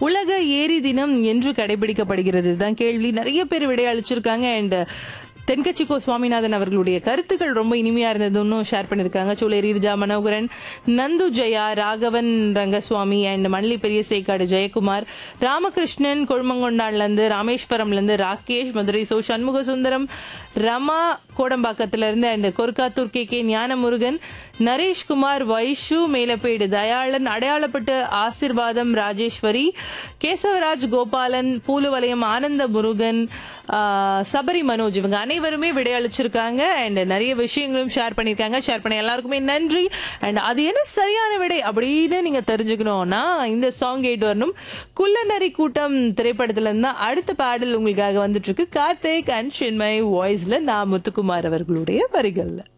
உலக ஏரி தினம் என்று கடைபிடிக்கப்படுகிறது தான் கேள்வி நிறைய பேர் விடை அளிச்சிருக்காங்க அண்ட் தென்கட்சி கோ சுவாமிநாதன் அவர்களுடைய கருத்துக்கள் ரொம்ப இனிமையா இருந்ததுன்னு ஷேர் பண்ணிருக்காங்க சூளேரி ரிஜா மனோகரன் நந்து ஜெயா ராகவன் ரங்கசுவாமி அண்ட் மணலி பெரிய சேக்காடு ஜெயக்குமார் ராமகிருஷ்ணன் கொழுமங்கொண்டான்ல இருந்து ராமேஸ்வரம்ல இருந்து ராகேஷ் மதுரை சோ சண்முக சுந்தரம் ரமா கோடம்பாக்கத்துல இருந்து and Korkkathur K K Gnanamurugan Nareshkumar Vaishu Melappedu Dhayalan Adaiyalappattu Asirvatham Rajeswari Kesavaraj Gopalan பூலுவலயம் ஆனந்த முருகன் ஆஹ், சபரி மனோஜ் இவங்க அனைவருமே விடையளிச்சிருக்காங்க அண்ட் நிறைய விஷயங்களும் ஷேர் பண்ணியிருக்காங்க ஷேர் பண்ண எல்லாருக்குமே நன்றி அண்ட் அது என்ன சரியான விடை அப்படின்னு நீங்க தெரிஞ்சுக்கணும்னா இந்த சாங் கேட்டு வரணும் குள்ளநரி கூட்டம் திரைப்படத்துல இருந்து தான் அடுத்த பாடல் உங்களுக்காக வந்துட்டு இருக்கு கார்த்திக் அண்ட் சின்மை வாய்ஸ்ல நான் முத்துக்குமார் அவர்களுடைய வரிகள்ல